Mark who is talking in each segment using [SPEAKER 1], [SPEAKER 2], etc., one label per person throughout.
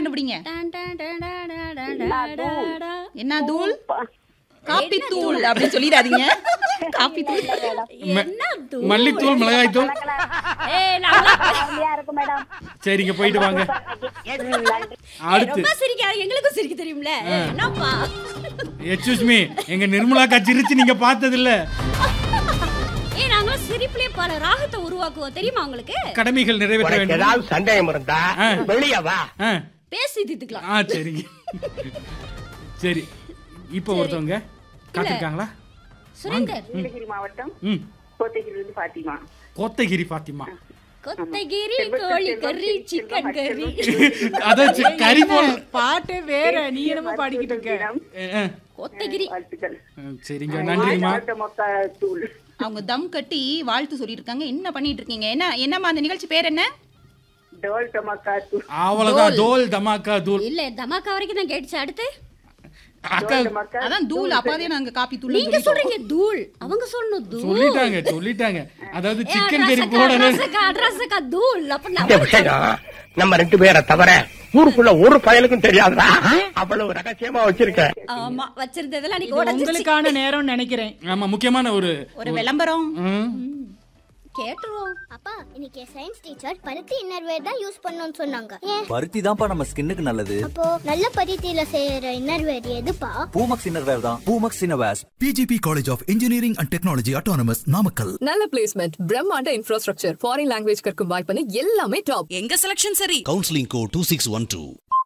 [SPEAKER 1] கண்டுபிடிங்க
[SPEAKER 2] டான் டான் டான் டான் டான் டான் டான் டான்.
[SPEAKER 1] என்ன தூள் காப்பி தூள் அப்படின்னு சொல்லிடாதீங்க காப்பி தூள்
[SPEAKER 2] என்ன தூள்?
[SPEAKER 3] மல்லித்தூள் மிளகாய்த்தூள்
[SPEAKER 2] ஏய், நல்லா-
[SPEAKER 4] ஃபேமிலியா இருக்கும் மேடம்
[SPEAKER 3] சரிங்க போயிட்டு வாங்க அடுத்து
[SPEAKER 2] ரொம்ப சிரிக்காது எங்களுக்கும் சிரிக்க தெரியும்ல என்னப்பா
[SPEAKER 3] எக்ஸ்கூஸ் மீ எங்க நிர்மலாக்கா சிரிச்சு நீங்க பார்த்தது இல்ல
[SPEAKER 2] ஏய் நாங்களும் சிரிப்புலயே பல ராகத்தை உருவாக்குவோம் தெரியுமா உங்களுக்கு
[SPEAKER 3] கடமைகள் நிறைவேற்ற
[SPEAKER 5] உனக்கு
[SPEAKER 3] வேண்டும்
[SPEAKER 5] ஏதாவது சந்தேகம் இருந்தா
[SPEAKER 3] ஆ.
[SPEAKER 5] வெளியே வா
[SPEAKER 3] ஆ,
[SPEAKER 2] பேசி தீர்த்துக்கலாம்
[SPEAKER 3] ஆ சரிங்க சரி இப்போ ஒருத்தவங்க காத்திருக்காங்களா
[SPEAKER 2] சுரேந்தர்
[SPEAKER 4] நீலகிரி மாவட்டம்
[SPEAKER 3] ம்
[SPEAKER 4] கோத்தகிரிலிருந்து பாத்திமா
[SPEAKER 3] கோத்தகிரி பாத்திமா
[SPEAKER 2] கொத்தகிரி கோழி கறி சிக்கன் கறி
[SPEAKER 3] அதான் சி- கறி போல
[SPEAKER 6] பாட்டு வேற நீ என்னமோ பாடிக்கிட்டு இருக்க
[SPEAKER 3] அஹ், அஹ்.
[SPEAKER 2] கொத்தகிரி
[SPEAKER 4] வாழ்த்துக்கள்
[SPEAKER 3] அஹ், சரிங்க நன்றிங்கம்மா
[SPEAKER 4] வாழ்த்த மொக்க தூள்
[SPEAKER 1] அவங்க தம் கட்டி வாழ்த்து சொல்லியிருக்காங்க என்ன பண்ணிட்டு இருக்கீங்க என்ன என்னம்மா அந்த நிகழ்ச்சி பேர் என்ன
[SPEAKER 4] டோல் டமக்கா தூள்
[SPEAKER 3] அவ்வளவுதான் தோல் தமாக்கா தூள்
[SPEAKER 2] இல்ல தமாக்கா வரைக்கும் தான் கேட்டுச்சு அடுத்து
[SPEAKER 3] அக்கா
[SPEAKER 4] டமக்கா
[SPEAKER 1] அதான் தூள் அப்பாவே நாங்க காப்பி தூள்
[SPEAKER 2] நீங்க சொல்றீங்க தூள் அவங்க சொல்லணும் தூள்
[SPEAKER 3] சொல்லிட்டாங்க சொல்லிட்டாங்க அதாவது சிக்கன் கறி போடணும்
[SPEAKER 2] அட்ரஸக்கா அட்ரஸக்கா தூள் அப்ப
[SPEAKER 5] இந்த
[SPEAKER 2] நம்ம
[SPEAKER 5] விஷயம் நம்ம ரெண்டு பேரை தவிர ஊருக்குள்ள ஒரு பயலுக்கும் தெரியாதுடா அவ்வளவு ரகசியமா வச்சிருக்கேன்
[SPEAKER 2] ஆமா வச்சிருந்ததெல்லாம்
[SPEAKER 6] இது
[SPEAKER 2] நீங்க உடஞ்சிருச்சு
[SPEAKER 6] உங்களுக்கான நேரம் நினைக்கிறேன்
[SPEAKER 3] ஆமா முக்கியமான ஒரு
[SPEAKER 1] ஒரு விளம்பரம்
[SPEAKER 3] ம்,
[SPEAKER 2] கேட்டுருவோம்
[SPEAKER 7] அப்பா இன்னைக்கு சயின்ஸ் டீச்சர் பருத்தி இன்னர்வேர் தான் யூஸ் பண்ணணும்னு சொன்னாங்க ஏன்
[SPEAKER 8] பருத்தி தான்ப்பா நம்ம ஸ்கின்னுக்கு நல்லது
[SPEAKER 7] அப்போ நல்ல பருத்தியில செய்யற இன்னர்வேர் எதுப்பா
[SPEAKER 8] பூமக்ஸ் இன்னர்வேர் தான் Poomex innerwears
[SPEAKER 9] PGP College of Engineering and Technology Autonomous Namakkal.
[SPEAKER 10] நல்ல பிளேஸ்மெண்ட் பிரம்மாண்ட இன்ஃப்ராஸ்ட்ரக்சர் ஃபாரின் லாங்குவேஜ் கற்கும் வாய்ப்புன்னு எல்லாமே டாப்
[SPEAKER 11] எங்க செலக்ஷன் சரி
[SPEAKER 9] Counseling code 2612.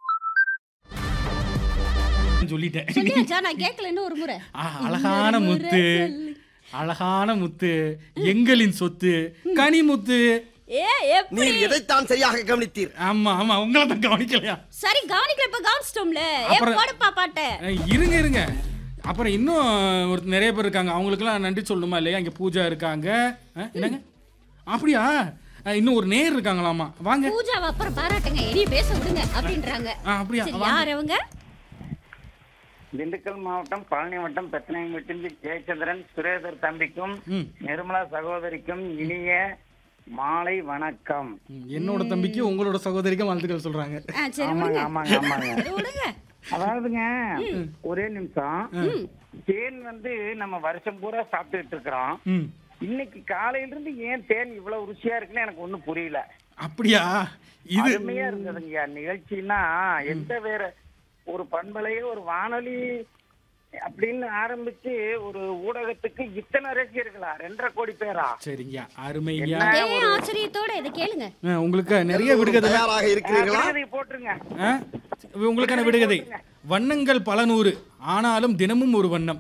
[SPEAKER 3] சொல்லிட்டேன்
[SPEAKER 2] சொல்லியாச்சா நான் கேட்கல இன்னும் ஒரு முறை
[SPEAKER 3] ஆ, அழகான முத்து அழகான முத்து எங்களின் சொத்து கனிமுத்து
[SPEAKER 2] ஏ எப்படி
[SPEAKER 5] நீர் எதைத்தான் சரியாக கவனித்தீர்
[SPEAKER 3] ஆமா ஆமா உங்களை தான் கவனிக்கலையா
[SPEAKER 2] சரி கவனிக்கல இப்ப கவனிச்சிட்டோம்ல ஏ
[SPEAKER 3] அப்புறம்-
[SPEAKER 2] பாடுப்பா பாட்ட
[SPEAKER 3] அஹ், இருங்க இருங்க அப்புறம் இன்னும் ஒரு நிறைய பேர் இருக்காங்க அவங்களுக்குலாம் நன்றி சொல்லணுமா இல்லையா இங்க பூஜா இருக்காங்க அஹ், என்னங்க அப்படியா அஹ், இன்னும் ஒரு நேர் இருக்காங்களாமா வாங்க
[SPEAKER 2] பூஜாவை அப்புறம் பாராட்டுங்க இனி பேச விடுங்க அப்படின்றாங்க
[SPEAKER 3] ஆ, அப்படியா?
[SPEAKER 2] சரி
[SPEAKER 3] வாங்க.
[SPEAKER 2] யார் அவங்க
[SPEAKER 12] திண்டுக்கல் மாவட்டம் பழனி வட்டம் பெத்தனாயம்பட்டிலிருந்து ஜெயச்சந்திரன் சுரேதர் தம்பிக்கும்
[SPEAKER 3] ம்.
[SPEAKER 12] நிர்மலா சகோதரிக்கும் இனிய மாலை வணக்கம்
[SPEAKER 3] ம், என்னோட தம்பிக்கு உங்களோட சகோதரிக்கும் வாழ்த்துக்கள் சொல்றாங்க
[SPEAKER 2] ஆ, சரி
[SPEAKER 12] ஆமாங்க
[SPEAKER 2] விடுங்க
[SPEAKER 12] ஆமாங்க ஆமாங்க
[SPEAKER 2] சரி விடுங்க
[SPEAKER 12] அதாவதுங்க ஒரே நிமிஷம் தேன் வந்து நம்ம வருஷம் பூரா சாப்பிட்டுட்டு இருக்கிறோம்
[SPEAKER 3] ம்
[SPEAKER 12] இன்னைக்கு காலையில இருந்து ஏன் தேன் இவ்வளவு ருசியா இருக்குன்னு எனக்கு ஒண்ணும் புரியல
[SPEAKER 3] அப்படியா இது
[SPEAKER 12] அருமையா இருந்ததுங்க நிகழ்ச்சின்னா எந்த வேற ஒரு பண்பலையே ஒரு வானொலி அப்படின்னு ஆரம்பிச்சு ஒரு ஊடகத்துக்கு இத்தனை ரசிகர்களா ரெண்டரை கோடி பேரா
[SPEAKER 3] சரிங்க அருமைங்க
[SPEAKER 2] அதே ஆச்சரியத்தோட இதை கேளுங்க
[SPEAKER 3] அஹ், உங்களுக்கு நிறைய விடுகதை
[SPEAKER 5] தயாராக இருக்கிறீர்களா
[SPEAKER 12] விடுகதை போட்டுருங்க
[SPEAKER 3] அஹ், உங்களுக்கான விடுகதை வண்ணங்கள் பல நூறு ஆனாலும் தினமும் ஒரு வண்ணம்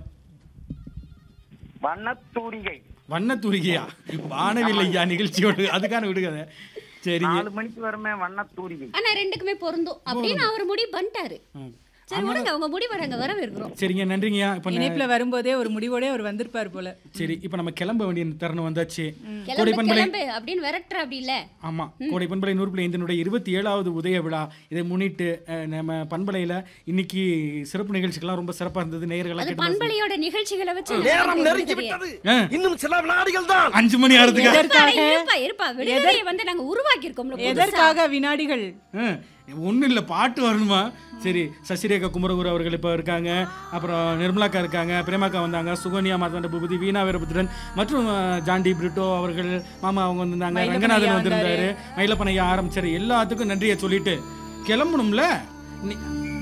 [SPEAKER 12] வண்ணத்தூரிகை
[SPEAKER 3] வண்ணத்தூரிகையா வானவில்லையா நிகழ்ச்சியோடு அதுக்கான விடுகதை சரிங்க
[SPEAKER 12] நாலு மணிக்கு வருமே வண்ணத்தூரிகை
[SPEAKER 2] ஆனா ரெண்டுக்குமே பொருந்தும் அப்படின்னு அவர் முடிவு பண்ணிட்டாரு
[SPEAKER 3] ம்.
[SPEAKER 2] சரி விடுங்க அவங்க முடிவு நாங்க வரவேற்கிறோம்
[SPEAKER 3] சரிங்க நன்றிங்கய்யா இப்போ
[SPEAKER 6] இணைப்புல வரும்போதே ஒரு முடிவோடே அவர் வந்திருப்பார் போல
[SPEAKER 3] சரி இப்போ நம்ம கிளம்ப வேண்டிய தருணம் வந்தாச்சு கோடை
[SPEAKER 2] கிளம்பு
[SPEAKER 3] பண்பலை
[SPEAKER 2] கிளம்பு அப்படின்னு விரட்டுற அப்படி இல்ல
[SPEAKER 3] ஆமா கோடை பண்பலை நூறு பிள்ளை இதனுடைய இருபத்தி ஏழாவது உதய விழா இதை முன்னிட்டு அஹ், நம்ம பண்பலையில இன்னைக்கு சிறப்பு நிகழ்ச்சிகள்லாம் ரொம்ப சிறப்பா இருந்தது நேயர்களா
[SPEAKER 2] அது
[SPEAKER 3] கேட்டு
[SPEAKER 2] பண்பலையோட நிகழ்ச்சிகளை வச்சு
[SPEAKER 5] நேரம் நெருங்கி விட்டது
[SPEAKER 3] அஹ்,
[SPEAKER 5] இன்னும் சில வினாடிகள் தான்
[SPEAKER 3] அஞ்சு மணி ஆறதுக்கு
[SPEAKER 6] எதற்காக
[SPEAKER 2] இருப்பா இருப்பா விடுதலையை வந்து நாங்க உருவாக்கி இருக்கோம்ல
[SPEAKER 6] எதற்காக வினாடிகள்
[SPEAKER 3] ஒன்றும் இல்லை பாட்டு வரணுமா சரி சசிரேகா குமரகுரு அவர்கள் இப்போ இருக்காங்க அப்புறம் நிர்மலாக்கா இருக்காங்க பிரேமாக்கா வந்தாங்க சுகன்யா மாதாண்ட பூபதி வீணா வீரபுத்திரன் மற்றும் அஹ், ஜாண்டி பிரிட்டோ அவர்கள் மாமா அவங்க வந்திருந்தாங்க
[SPEAKER 6] மயிலப்பன்
[SPEAKER 3] ரங்கநாதன்
[SPEAKER 6] ஐயா
[SPEAKER 3] வந்திருந்தாரு மயிலப்பன் ஐயா ஆரம்பிச்சாரு எல்லாத்துக்கும் நன்றியை சொல்லிட்டு கிளம்பணும்ல நீ-